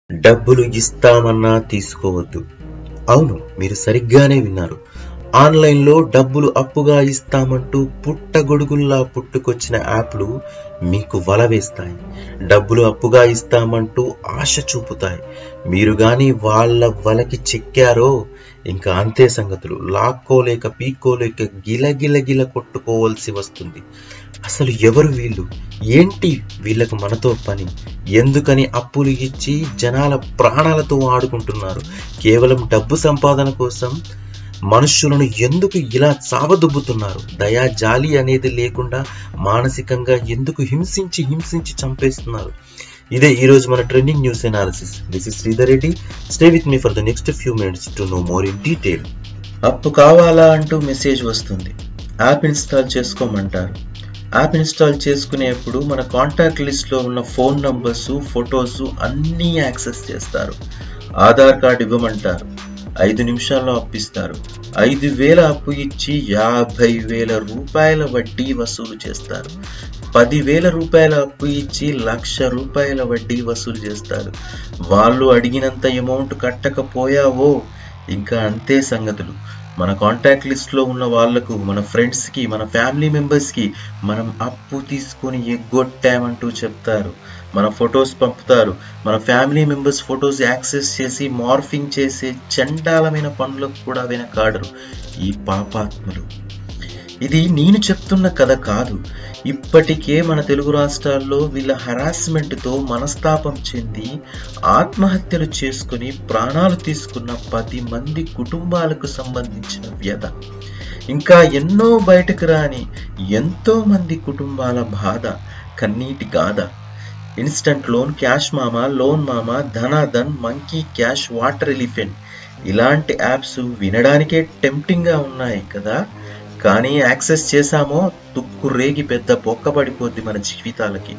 డబ్బులు ఇస్తామన్నా తీసుకోవద్దు అవును మీరు సరిగ్గానే విన్నారు ఆన్లైన్లో డబ్బులు అప్పుగా ఇస్తామంటూ పుట్టగొడుగుల్లా పుట్టుకొచ్చిన యాప్లు మీకు వల వేస్తాయి డబ్బులు అప్పుగా ఇస్తామంటూ ఆశ చూపుతాయి మీరు గాని వాళ్ళ వలకి చిక్కారో ఇంకా అంతే సంగతులు లాక్కోలేక పీక్కోలేక గిలగిల గిల కొట్టుకోవాల్సి వస్తుంది అసలు ఎవరు వీళ్ళు ఏంటి వీళ్ళకు మనతో పని ఎందుకని అప్పులు ఇచ్చి జనాల ప్రాణాలతో ఆడుకుంటున్నారు కేవలం డబ్బు సంపాదన కోసం మనుషులను ఎందుకు ఇలా చావదుబ్బుతున్నారు దయా జాలి అనేది లేకుండా మానసికంగా ఎందుకు హింసించి హింసించి చంపేస్తున్నారు ఇదే ఈ రోజు మన trending news analysis this is Sridhar Reddy stay with me for the next few minutes to know more in detail అప్పు కావాలా అంటూ మెసేజ్ వస్తుంది యాప్ ఇన్స్టాల్ చేసుకోమంటారు యాప్ ఇన్స్టాల్ చేసుకునేప్పుడు మన కాంటాక్ట్ లిస్ట్లో ఉన్న ఫోన్ నంబర్స్ ఫొటోస్ అన్నీ యాక్సెస్ చేస్తారు ఆధార్ కార్డు ఇవ్వమంటారు ఐదు నిమిషాల్లో అప్పిస్తారు ఐదు వేల అప్పు ఇచ్చి యాభై వేల రూపాయల వడ్డీ వసూలు చేస్తారు పదివేల రూపాయల అప్పు ఇచ్చి లక్ష రూపాయల వడ్డీ వసూలు చేస్తారు వాళ్ళు అడిగినంత అమౌంట్ కట్టకపోయావో ఇంకా అంతే సంగతులు మన కాంటాక్ట్ లిస్ట్లో ఉన్న వాళ్లకు మన ఫ్రెండ్స్కి మన ఫ్యామిలీ మెంబర్స్కి మనం అప్పు తీసుకొని ఎగ్గొట్టామంటూ చెప్తారు మన ఫొటోస్ పంపుతారు మన ఫ్యామిలీ మెంబర్స్ ఫొటోస్ యాక్సెస్ చేసి మార్ఫింగ్ చేసే చండాలమైన పనులకు కూడా వెనకాడరు ఈ పాపాత్ములు ఇది నేను చెప్తున్న కథ కాదు ఇప్పటికే మన తెలుగు రాష్ట్రాల్లో వీళ్ళ హరాస్మెంట్తో మనస్తాపం చెంది ఆత్మహత్యలు చేసుకుని ప్రాణాలు తీసుకున్న పది మంది కుటుంబాలకు సంబంధించిన వ్యధ ఇంకా ఎన్నో బయటకు రాని ఎంతో మంది కుటుంబాల బాధ కన్నీటి గాథ instant loan cash Mama loan Mama Dhanadhan monkey cash water elephant ఇలాంటి యాప్స్ వినడానికే టెంప్టింగ్గా ఉన్నాయి కదా కానీ యాక్సెస్ చేశామో తుక్కు రేగి పెద్ద పొక్క పడిపోద్ది మన జీవితాలకి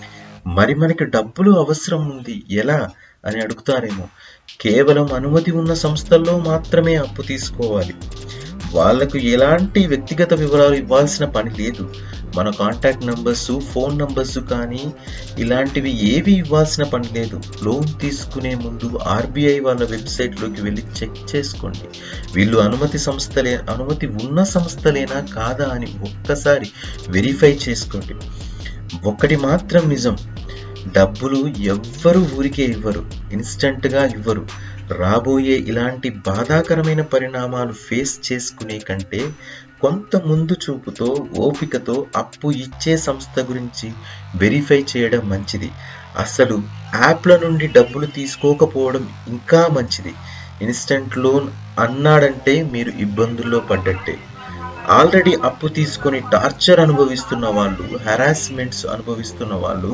మరి మనకి డబ్బులు అవసరం ఉంది ఎలా అని అడుగుతారేమో కేవలం అనుమతి ఉన్న సంస్థల్లో మాత్రమే అప్పు తీసుకోవాలి వాళ్లకు ఎలాంటి వ్యక్తిగత వివరాలు ఇవ్వాల్సిన పని లేదు మన కాంటాక్ట్ నంబర్స్ ఫోన్ నంబర్స్ కానీ ఇలాంటివి ఏవి ఇవ్వాల్సిన పని లేదు లోన్ తీసుకునే ముందు ఆర్బీఐ వాళ్ళ వెబ్సైట్లోకి వెళ్ళి చెక్ చేసుకోండి వీళ్ళు అనుమతి సంస్థలే అనుమతి ఉన్న సంస్థలేనా కాదా అని ఒక్కసారి వెరిఫై చేసుకోండి ఒక్కటి మాత్రం నిజం డబ్బులు ఎవ్వరు ఊరికే ఇవ్వరు ఇన్స్టంట్గా ఇవ్వరు రాబోయే ఇలాంటి బాధాకరమైన పరిణామాలు ఫేస్ చేసుకునే కంటే కొంత ముందు చూపుతో ఓపికతో అప్పు ఇచ్చే సంస్థ గురించి వెరిఫై చేయడం మంచిది అసలు యాప్ల నుండి డబ్బులు తీసుకోకపోవడం ఇంకా మంచిది ఇన్స్టంట్ లోన్ అన్నాడంటే మీరు ఇబ్బందుల్లో పడ్డట్టే ఆల్రెడీ అప్పు తీసుకొని టార్చర్ అనుభవిస్తున్న వాళ్ళు హెరాస్మెంట్స్ అనుభవిస్తున్న వాళ్ళు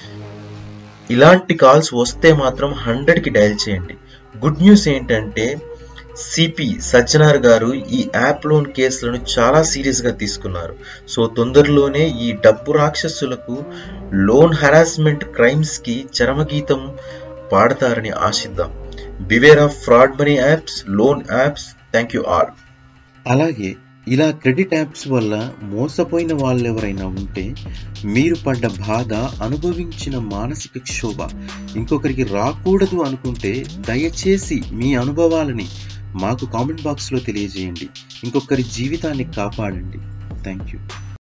ఇలాంటి కాల్స్ వస్తే మాత్రం హండ్రెడ్కి డయల్ చేయండి గుడ్ న్యూస్ ఏంటంటే సిపి సజ్జనార్ గారు ఈ యాప్ లోన్ కేసులను చాలా సీరియస్గా తీసుకున్నారు సో తొందరలోనే ఈ డబ్బు రాక్షసులకు లోన్ హెరాస్మెంట్ క్రైమ్స్కి చరమగీతం పాడతారని ఆశిద్దాం beware of fraud money apps loan apps thank you all అలాగే ఇలా క్రెడిట్ యాప్స్ వల్ల మోసపోయిన వాళ్ళెవరైనా ఉంటే మీరు పడ్డ బాధ అనుభవించిన మానసిక క్షోభ ఇంకొకరికి రాకూడదు అనుకుంటే దయచేసి మీ అనుభవాలని మాకు కామెంట్ బాక్స్లో తెలియజేయండి ఇంకొకరి జీవితాన్ని కాపాడండి థ్యాంక్ యూ